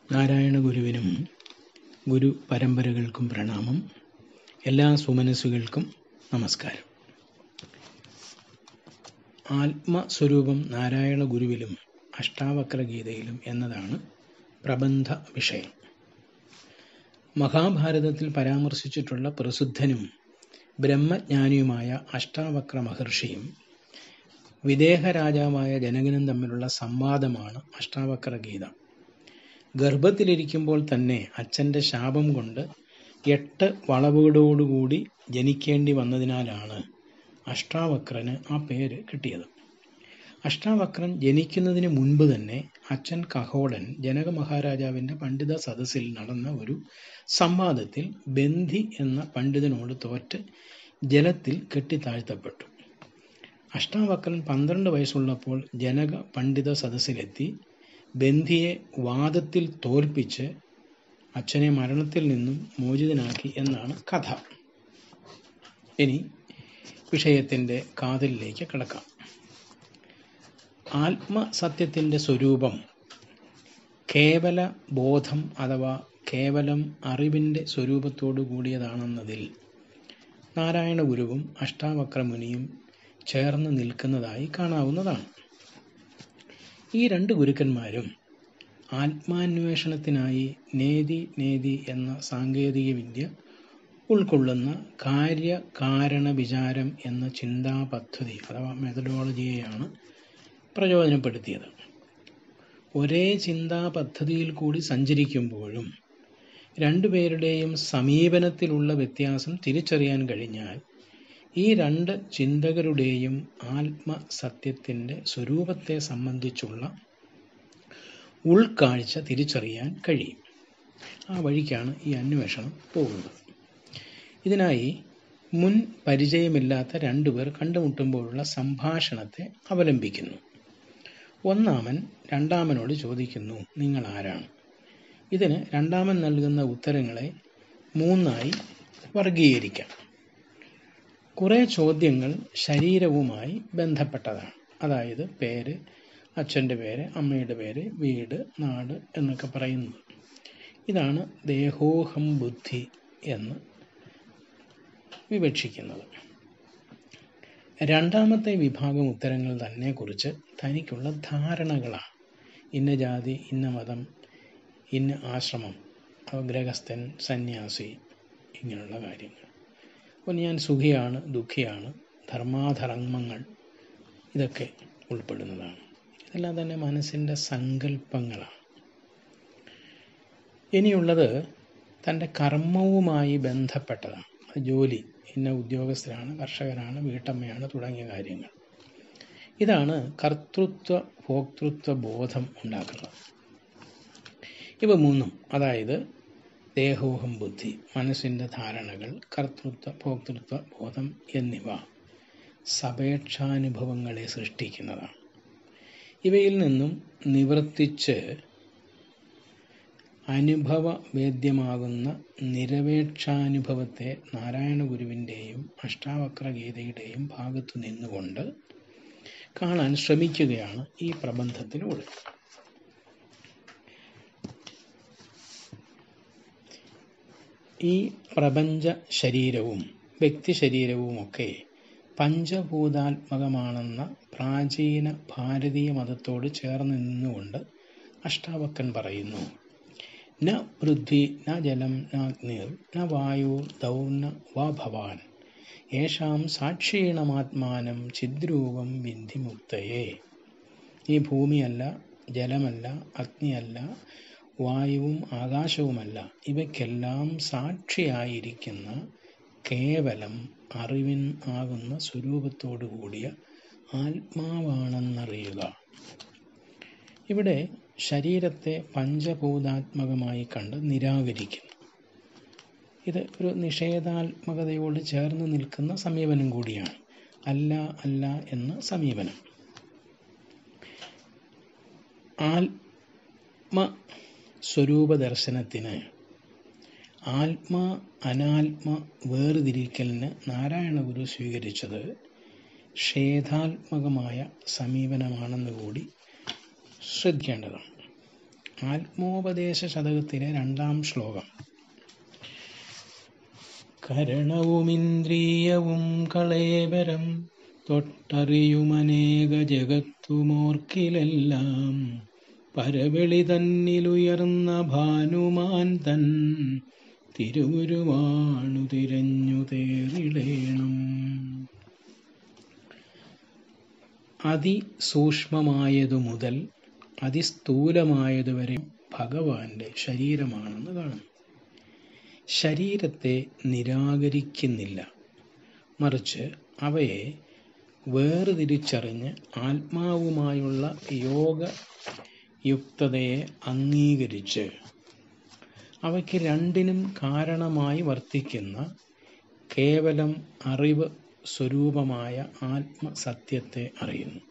നാരായണ ഗുരുവിനും ഗുരു പരമ്പരകൾക്കും പ്രണാമം എല്ലാ സുമനസ്സുകൾക്കും നമസ്കാരം ആത്മസ്വരൂപം നാരായണ ഗുരുവിലും അഷ്ടാവക്ര ഗീതയിലും എന്നതാണ് പ്രബന്ധ വിഷയം മഹാഭാരതത്തിൽ പരാമർശിച്ചിട്ടുള്ള പ്രസിദ്ധനും ബ്രഹ്മജ്ഞാനിയുമായ അഷ്ടാവക്ര മഹർഷിയും വിദേഹ രാജാവായ ജനകനും തമ്മിലുള്ള സംവാദമാണ് അഷ്ടാവക്ര ഗീത ഗർഭത്തിലിരിക്കുമ്പോൾ തന്നെ അച്ഛൻ്റെ ശാപം കൊണ്ട് എട്ട് വളവുകളോടുകൂടി ജനിക്കേണ്ടി വന്നതിനാലാണ് അഷ്ടാവക്രന് ആ പേര് കിട്ടിയത് അഷ്ടാവക്രൻ ജനിക്കുന്നതിന് മുൻപ് തന്നെ അച്ഛൻ കഹോടൻ ജനക മഹാരാജാവിൻ്റെ പണ്ഡിത സദസ്സിൽ നടന്ന ഒരു സംവാദത്തിൽ ബന്ധി എന്ന പണ്ഡിതനോട് തോറ്റ് ജലത്തിൽ കെട്ടിത്താഴ്ത്തപ്പെട്ടു അഷ്ടാവക്രൻ പന്ത്രണ്ട് വയസ്സുള്ളപ്പോൾ ജനക പണ്ഡിത സദസ്സിലെത്തി ബന്ധിയെ വാദത്തിൽ തോൽപ്പിച്ച് അച്ഛനെ മരണത്തിൽ നിന്നും മോചിതനാക്കി എന്നാണ് കഥ ഇനി വിഷയത്തിൻ്റെ കാതലിലേക്ക് കിടക്കാം ആത്മസത്യത്തിൻ്റെ സ്വരൂപം കേവല ബോധം അഥവാ കേവലം അറിവിൻ്റെ സ്വരൂപത്തോടു കൂടിയതാണെന്നതിൽ നാരായണ ഗുരുവും അഷ്ടാവക്രമുനിയും ചേർന്ന് നിൽക്കുന്നതായി കാണാവുന്നതാണ് ഈ രണ്ട് ഗുരുക്കന്മാരും ആത്മാന്വേഷണത്തിനായി നേതി നേതി എന്ന സാങ്കേതിക വിദ്യ ഉൾക്കൊള്ളുന്ന കാര്യ കാരണ വിചാരം എന്ന ചിന്താ പദ്ധതി അഥവാ മെത്തഡോളജിയെയാണ് പ്രയോജനപ്പെടുത്തിയത് ഒരേ ചിന്താ പദ്ധതിയിൽ കൂടി സഞ്ചരിക്കുമ്പോഴും രണ്ടുപേരുടെയും സമീപനത്തിലുള്ള വ്യത്യാസം തിരിച്ചറിയാൻ കഴിഞ്ഞാൽ ഈ രണ്ട് ചിന്തകരുടെയും ആത്മസത്യത്തിൻ്റെ സ്വരൂപത്തെ സംബന്ധിച്ചുള്ള ഉൾക്കാഴ്ച തിരിച്ചറിയാൻ കഴിയും ആ വഴിക്കാണ് ഈ അന്വേഷണം പോകുന്നത് ഇതിനായി മുൻ പരിചയമില്ലാത്ത രണ്ടുപേർ കണ്ടുമുട്ടുമ്പോഴുള്ള സംഭാഷണത്തെ അവലംബിക്കുന്നു ഒന്നാമൻ രണ്ടാമനോട് ചോദിക്കുന്നു നിങ്ങൾ ആരാണ് ഇതിന് രണ്ടാമൻ നൽകുന്ന ഉത്തരങ്ങളെ മൂന്നായി വർഗീകരിക്കാം കുറേ ചോദ്യങ്ങൾ ശരീരവുമായി ബന്ധപ്പെട്ടതാണ് അതായത് പേര് അച്ഛൻ്റെ പേര് അമ്മയുടെ പേര് വീട് നാട് എന്നൊക്കെ പറയുന്നത് ഇതാണ് ദേഹോഹം ബുദ്ധി എന്ന് വിവക്ഷിക്കുന്നത് രണ്ടാമത്തെ വിഭാഗം ഉത്തരങ്ങൾ തന്നെ കുറിച്ച് തനിക്കുള്ള ധാരണകളാണ് ഇന്ന ജാതി ഇന്ന മതം ഇന്ന ആശ്രമം ഗ്രഹസ്ഥൻ സന്യാസി ഇങ്ങനെയുള്ള കാര്യങ്ങൾ അപ്പോൾ ഞാൻ സുഖിയാണ് ദുഃഖിയാണ് ധർമാധർമ്മങ്ങൾ ഇതൊക്കെ ഉൾപ്പെടുന്നതാണ് ഇതെല്ലാം തന്നെ മനസ്സിൻ്റെ സങ്കല്പങ്ങളാണ് ഇനിയുള്ളത് തൻ്റെ കർമ്മവുമായി ബന്ധപ്പെട്ടതാണ് ജോലി ഇന്ന ഉദ്യോഗസ്ഥരാണ് കർഷകരാണ് വീട്ടമ്മയാണ് തുടങ്ങിയ കാര്യങ്ങൾ ഇതാണ് കർത്തൃത്വ ഭോക്തൃത്വ ബോധം ഉണ്ടാക്കുന്നത് ഇവ മൂന്നും അതായത് ദേഹോഹം ബുദ്ധി മനസ്സിൻ്റെ ധാരണകൾ കർത്തൃത്വ ഭോക്തൃത്വ ബോധം എന്നിവ സപേക്ഷാനുഭവങ്ങളെ സൃഷ്ടിക്കുന്നതാണ് ഇവയിൽ നിന്നും നിവർത്തിച്ച് അനുഭവ വേദ്യമാകുന്ന നിരപേക്ഷാനുഭവത്തെ നാരായണ ഗുരുവിൻ്റെയും അഷ്ടാവക്ര ഗീതയുടെയും ഭാഗത്തു നിന്നുകൊണ്ട് കാണാൻ ശ്രമിക്കുകയാണ് ഈ പ്രബന്ധത്തിലൂടെ ഈ പ്രപഞ്ച ശരീരവും വ്യക്തി ശരീരവുമൊക്കെ പഞ്ചഭൂതാത്മകമാണെന്ന പ്രാചീന ഭാരതീയ മതത്തോട് ചേർന്ന് നിന്നുകൊണ്ട് അഷ്ടാവക്കൻ പറയുന്നു ന പൃഥ്വി ന ജലം നാഗ്നിർ ന വായു ദൗർന വാ ഭവാൻ യേഷാം സാക്ഷീണമാത്മാനം ചിദ്രൂപം വിന്ധിമുക്തയെ ഈ ഭൂമിയല്ല ജലമല്ല അഗ്നിയല്ല വായുവും ആകാശവുമല്ല ഇവയ്ക്കെല്ലാം സാക്ഷിയായിരിക്കുന്ന കേവലം അറിവിൻ ആകുന്ന സ്വരൂപത്തോടു കൂടിയ ആത്മാവാണെന്നറിയുക ഇവിടെ ശരീരത്തെ പഞ്ചഭൂതാത്മകമായി കണ്ട് നിരാകരിക്കുന്നു ഇത് ഒരു നിഷേധാത്മകതയോട് ചേർന്ന് നിൽക്കുന്ന സമീപനം കൂടിയാണ് അല്ല അല്ല എന്ന സമീപനം ആത്മ സ്വരൂപ ദർശനത്തിന് ആത്മ അനാത്മ വേർതിരിക്കലിന് നാരായണ ഗുരു സ്വീകരിച്ചത് ഷേധാത്മകമായ സമീപനമാണെന്ന് കൂടി ശ്രദ്ധിക്കേണ്ടതാണ് ആത്മോപദേശ ശതകത്തിലെ രണ്ടാം ശ്ലോകം കരണവുമിന്ദ്രിയവും കളേബരം തൊട്ടറിയുമനേക ജഗത്തുമോർക്കിലെല്ലാം പരവെളി തന്നിലുയർന്ന ഭാനുമാൻ തൻ തിരുവുരുവാണു തിരഞ്ഞു തേറിടേണം അതിസൂക്ഷ്മമായതു മുതൽ അതിസ്ഥൂലമായതുവരെ ഭഗവാന്റെ ശരീരമാണെന്ന് കാണും ശരീരത്തെ നിരാകരിക്കുന്നില്ല മറിച്ച് അവയെ വേർതിരിച്ചറിഞ്ഞ് ആത്മാവുമായുള്ള യോഗ യുക്തതയെ അംഗീകരിച്ച് അവയ്ക്ക് രണ്ടിനും കാരണമായി വർത്തിക്കുന്ന കേവലം അറിവ് സ്വരൂപമായ ആത്മസത്യത്തെ അറിയുന്നു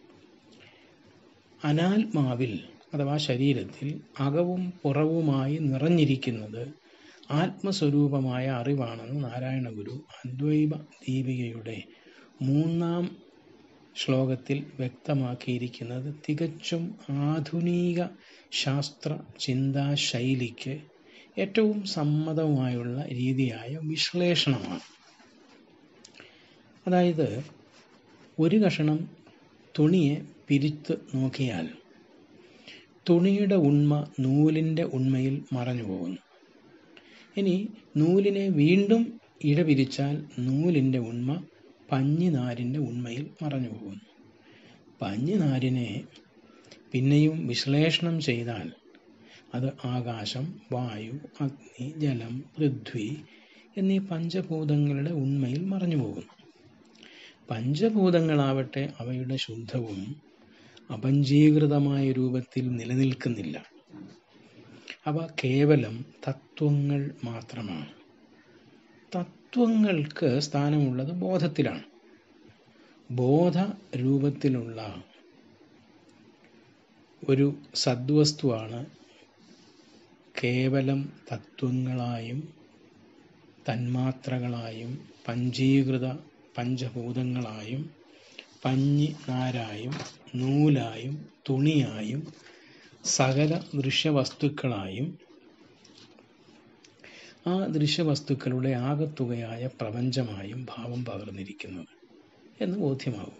അനാത്മാവിൽ അഥവാ ശരീരത്തിൽ അകവും പുറവുമായി നിറഞ്ഞിരിക്കുന്നത് ആത്മസ്വരൂപമായ അറിവാണെന്ന് നാരായണ ഗുരു അദ്വൈത ദീപികയുടെ മൂന്നാം ശ്ലോകത്തിൽ വ്യക്തമാക്കിയിരിക്കുന്നത് തികച്ചും ആധുനിക ശാസ്ത്ര ചിന്താ ശൈലിക്ക് ഏറ്റവും സമ്മതമായുള്ള രീതിയായ വിശ്ലേഷണമാണ് അതായത് ഒരു കഷണം തുണിയെ പിരിത്ത് നോക്കിയാൽ തുണിയുടെ ഉണ്മ നൂലിൻ്റെ ഉണ്മയിൽ മറഞ്ഞു പോകുന്നു ഇനി നൂലിനെ വീണ്ടും ഇഴപിരിച്ചാൽ നൂലിൻ്റെ ഉണ്മ പഞ്ഞിനാരിൻ്റെ ഉണ്മയിൽ മറഞ്ഞു പോകുന്നു പഞ്ഞിനാരിനെ പിന്നെയും വിശ്ലേഷണം ചെയ്താൽ അത് ആകാശം വായു അഗ്നി ജലം പൃഥ്വി എന്നീ പഞ്ചഭൂതങ്ങളുടെ ഉണ്മയിൽ മറഞ്ഞു പോകുന്നു പഞ്ചഭൂതങ്ങളാവട്ടെ അവയുടെ ശുദ്ധവും അപഞ്ചീകൃതമായ രൂപത്തിൽ നിലനിൽക്കുന്നില്ല അവ കേവലം തത്വങ്ങൾ മാത്രമാണ് തത്വങ്ങൾക്ക് സ്ഥാനമുള്ളത് ബോധത്തിലാണ് ബോധ രൂപത്തിലുള്ള ഒരു സദ്വസ്തുവാണ് കേവലം തത്വങ്ങളായും തന്മാത്രകളായും പഞ്ചീകൃത പഞ്ചഭൂതങ്ങളായും പഞ്ഞി നാരായും നൂലായും തുണിയായും സകല ദൃശ്യവസ്തുക്കളായും ആ ദൃശ്യവസ്തുക്കളുടെ ആകത്തുകയായ പ്രപഞ്ചമായും ഭാവം പകർന്നിരിക്കുന്നത് എന്ന് ബോധ്യമാകും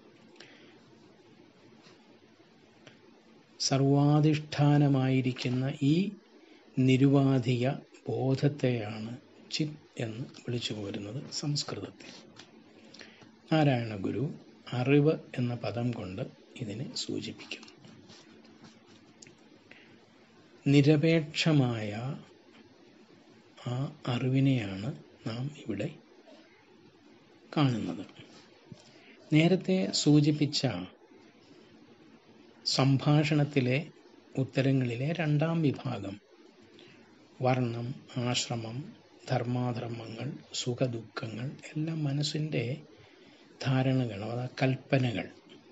സർവാധിഷ്ഠാനമായിരിക്കുന്ന ഈ നിരുപാധിക ബോധത്തെയാണ് ചിത് എന്ന് വിളിച്ചു പോരുന്നത് സംസ്കൃതത്തിൽ നാരായണ ഗുരു അറിവ് എന്ന പദം കൊണ്ട് ഇതിനെ സൂചിപ്പിക്കുന്നു നിരപേക്ഷമായ ആ അറിവിനെയാണ് നാം ഇവിടെ കാണുന്നത് നേരത്തെ സൂചിപ്പിച്ച സംഭാഷണത്തിലെ ഉത്തരങ്ങളിലെ രണ്ടാം വിഭാഗം വർണ്ണം ആശ്രമം ധർമാധർമ്മങ്ങൾ സുഖദുഃഖങ്ങൾ എല്ലാം മനസ്സിൻ്റെ ധാരണകൾ അഥവാ കൽപ്പനകൾ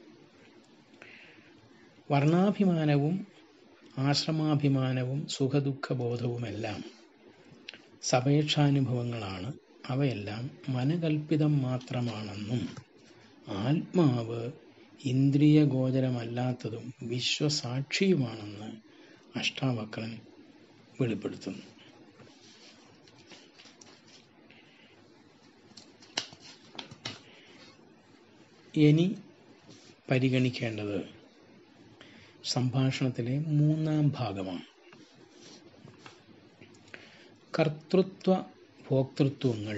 വർണ്ണാഭിമാനവും ആശ്രമാഭിമാനവും സുഖദുഃഖബോധവുമെല്ലാം സപേക്ഷാനുഭവങ്ങളാണ് അവയെല്ലാം മനകൽപ്പിതം മാത്രമാണെന്നും ആത്മാവ് ഇന്ദ്രിയഗോചരമല്ലാത്തതും വിശ്വസാക്ഷിയുമാണെന്ന് അഷ്ടാവക്രൻ വെളിപ്പെടുത്തുന്നു ഇനി പരിഗണിക്കേണ്ടത് സംഭാഷണത്തിലെ മൂന്നാം ഭാഗമാണ് കർത്തൃത്വ ഭോക്തൃത്വങ്ങൾ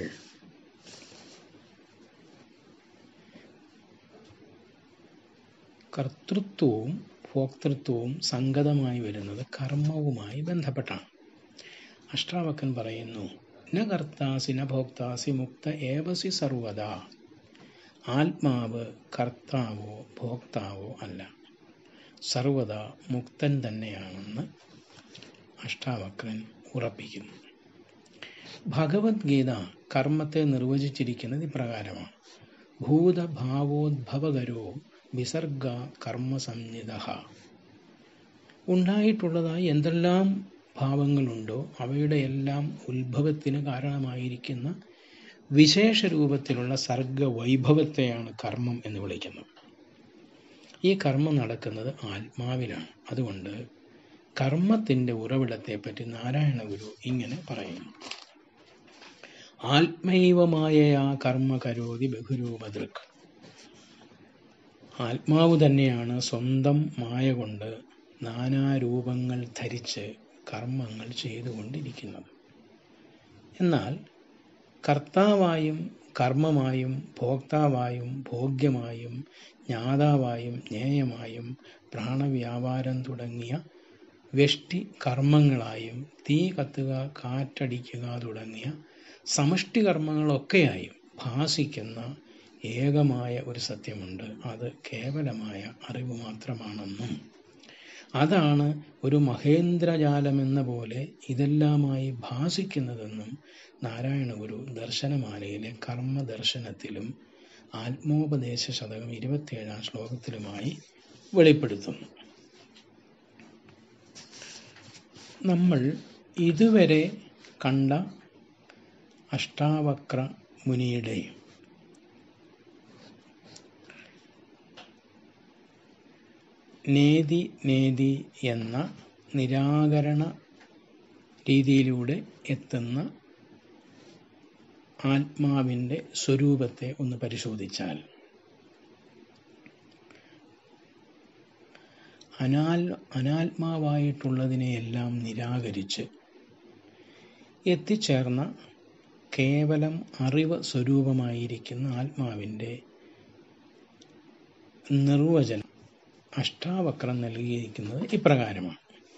കർത്തൃത്വവും ഭോക്തൃത്വവും സംഗതമായി വരുന്നത് കർമ്മവുമായി ബന്ധപ്പെട്ടാണ് അഷ്ടാവക്കൻ പറയുന്നു ന കർത്താസി ന ഭോക്താസി മുക്ത ഏവസി സർവദാ ആത്മാവ് കർത്താവോ ഭോക്താവോ അല്ല സർവദ മുക്തൻ തന്നെയാണെന്ന് അഷ്ടാവക്രൻ ഉറപ്പിക്കുന്നു ഭഗവത്ഗീത കർമ്മത്തെ നിർവചിച്ചിരിക്കുന്നത് ഇപ്രകാരമാണ് ഭൂതഭാവോദ്ഭവകരോ വിസർഗ കർമ്മസംഹിത ഉണ്ടായിട്ടുള്ളതായി എന്തെല്ലാം ഭാവങ്ങളുണ്ടോ അവയുടെ എല്ലാം ഉത്ഭവത്തിന് കാരണമായിരിക്കുന്ന വിശേഷ രൂപത്തിലുള്ള സർഗ വൈഭവത്തെയാണ് കർമ്മം എന്ന് വിളിക്കുന്നത് ഈ കർമ്മം നടക്കുന്നത് ആത്മാവിലാണ് അതുകൊണ്ട് കർമ്മത്തിൻ്റെ ഉറവിടത്തെപ്പറ്റി നാരായണ ഗുരു ഇങ്ങനെ പറയുന്നു ആത്മൈവമായ കർമ്മ കരോതി ബഹുരൂപദൃക് ആത്മാവ് തന്നെയാണ് സ്വന്തം മായ കൊണ്ട് നാനാരൂപങ്ങൾ ധരിച്ച് കർമ്മങ്ങൾ ചെയ്തുകൊണ്ടിരിക്കുന്നത് എന്നാൽ കർത്താവായും കർമ്മമായും ഭോക്താവായും ഭോഗ്യമായും ജ്ഞാതാവായും ജ്ഞേയമായും പ്രാണവ്യാപാരം തുടങ്ങിയ വ്യഷ്ടി കർമ്മങ്ങളായും തീ കത്തുക കാറ്റടിക്കുക തുടങ്ങിയ സമഷ്ടി കർമ്മങ്ങളൊക്കെയായും ഭാസിക്കുന്ന ഏകമായ ഒരു സത്യമുണ്ട് അത് കേവലമായ അറിവ് മാത്രമാണെന്നും അതാണ് ഒരു മഹേന്ദ്രജാലമെന്ന പോലെ ഇതെല്ലാമായി ഭാസിക്കുന്നതെന്നും നാരായണ ഗുരു ദർശനമാലയിലെ കർമ്മദർശനത്തിലും ആത്മോപദേശ ശതകം ഇരുപത്തിയേഴാം ശ്ലോകത്തിലുമായി വെളിപ്പെടുത്തുന്നു നമ്മൾ ഇതുവരെ കണ്ട അഷ്ടാവക്ര മുനിയുടെ നേതി നേതി എന്ന നിരാകരണ രീതിയിലൂടെ എത്തുന്ന ആത്മാവിൻ്റെ സ്വരൂപത്തെ ഒന്ന് പരിശോധിച്ചാൽ അനാൽ അനാത്മാവായിട്ടുള്ളതിനെയെല്ലാം നിരാകരിച്ച് എത്തിച്ചേർന്ന കേവലം അറിവ് സ്വരൂപമായിരിക്കുന്ന ആത്മാവിൻ്റെ നിർവചനം അഷ്ടാവക്രം നൽകിയിരിക്കുന്നത് ഇപ്രകാരമാണ്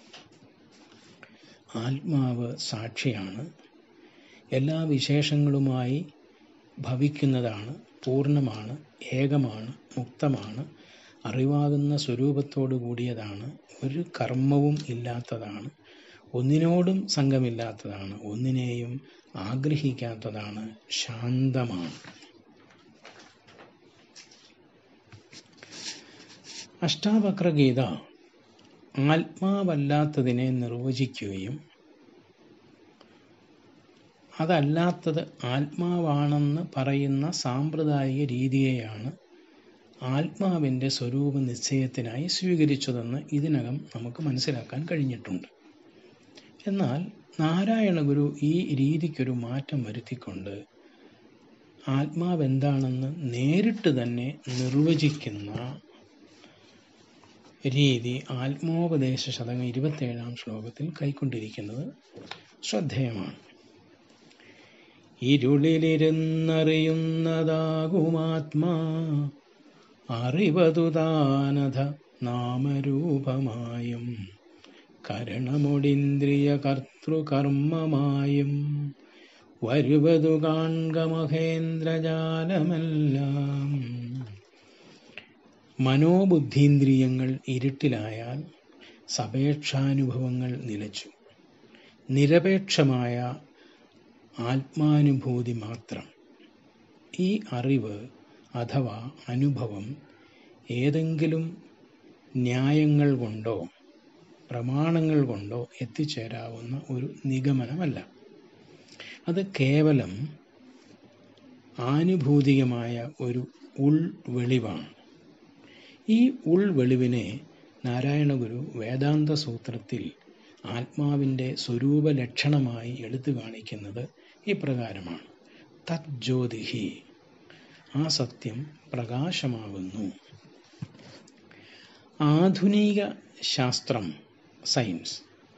ആത്മാവ് സാക്ഷിയാണ് എല്ലാ വിശേഷങ്ങളുമായി ഭവിക്കുന്നതാണ് പൂർണ്ണമാണ് ഏകമാണ് മുക്തമാണ് അറിവാകുന്ന സ്വരൂപത്തോടു കൂടിയതാണ് ഒരു കർമ്മവും ഇല്ലാത്തതാണ് ഒന്നിനോടും സംഘമില്ലാത്തതാണ് ഒന്നിനെയും ആഗ്രഹിക്കാത്തതാണ് ശാന്തമാണ് അഷ്ടാവക്രഗീത ആത്മാവല്ലാത്തതിനെ നിർവചിക്കുകയും അതല്ലാത്തത് ആത്മാവാണെന്ന് പറയുന്ന സാമ്പ്രദായിക രീതിയെയാണ് ആത്മാവിൻ്റെ സ്വരൂപ നിശ്ചയത്തിനായി സ്വീകരിച്ചതെന്ന് ഇതിനകം നമുക്ക് മനസ്സിലാക്കാൻ കഴിഞ്ഞിട്ടുണ്ട് എന്നാൽ നാരായണ ഗുരു ഈ രീതിക്കൊരു മാറ്റം വരുത്തിക്കൊണ്ട് ആത്മാവ് എന്താണെന്ന് നേരിട്ട് തന്നെ നിർവചിക്കുന്ന രീതി ആത്മോപദേശ ശതകം ഇരുപത്തേഴാം ശ്ലോകത്തിൽ കൈക്കൊണ്ടിരിക്കുന്നത് ശ്രദ്ധേയമാണ് ഇരുളിലിരുന്നറിയുന്നതാകുമാത്മാ അറിവതുദാനധ നാമരൂപമായും കരണമൊടിന്ദ്രിയ കർത്തൃകർമ്മമായും വരുവതു കാൺക മഹേന്ദ്രജാലമെല്ലാം മനോബുദ്ധീന്ദ്രിയങ്ങൾ ഇരുട്ടിലായാൽ സപേക്ഷാനുഭവങ്ങൾ നിലച്ചു നിരപേക്ഷമായ ആത്മാനുഭൂതി മാത്രം ഈ അറിവ് അഥവാ അനുഭവം ഏതെങ്കിലും ന്യായങ്ങൾ കൊണ്ടോ പ്രമാണങ്ങൾ കൊണ്ടോ എത്തിച്ചേരാവുന്ന ഒരു നിഗമനമല്ല അത് കേവലം ആനുഭൂതികമായ ഒരു ഉൾവെളിവാണ് ഈ ഉൾവെളിവിനെ നാരായണഗുരു വേദാന്ത സൂത്രത്തിൽ ആത്മാവിൻ്റെ സ്വരൂപ ലക്ഷണമായി എടുത്തു കാണിക്കുന്നത് ഇപ്രകാരമാണ് തജ്ജ്യോതിഹി ആ സത്യം പ്രകാശമാകുന്നു ആധുനിക ശാസ്ത്രം സയൻസ്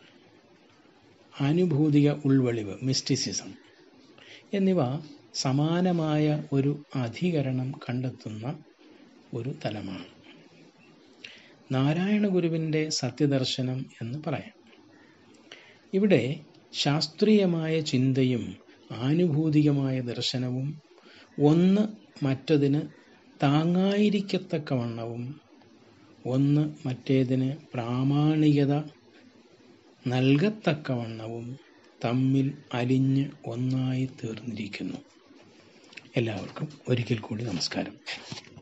ആനുഭൂതിക ഉൾവെളിവ് മിസ്റ്റിസിസം എന്നിവ സമാനമായ ഒരു അധികരണം കണ്ടെത്തുന്ന ഒരു തലമാണ് നാരായണ ഗുരുവിൻ്റെ സത്യദർശനം എന്ന് പറയാം ഇവിടെ ശാസ്ത്രീയമായ ചിന്തയും ആനുഭൂതികമായ ദർശനവും ഒന്ന് മറ്റതിന് താങ്ങായിരിക്കത്തക്കവണ്ണവും ഒന്ന് മറ്റേതിന് പ്രാമാണികത നൽകത്തക്കവണ്ണവും തമ്മിൽ അലിഞ്ഞ് ഒന്നായി തീർന്നിരിക്കുന്നു എല്ലാവർക്കും ഒരിക്കൽ കൂടി നമസ്കാരം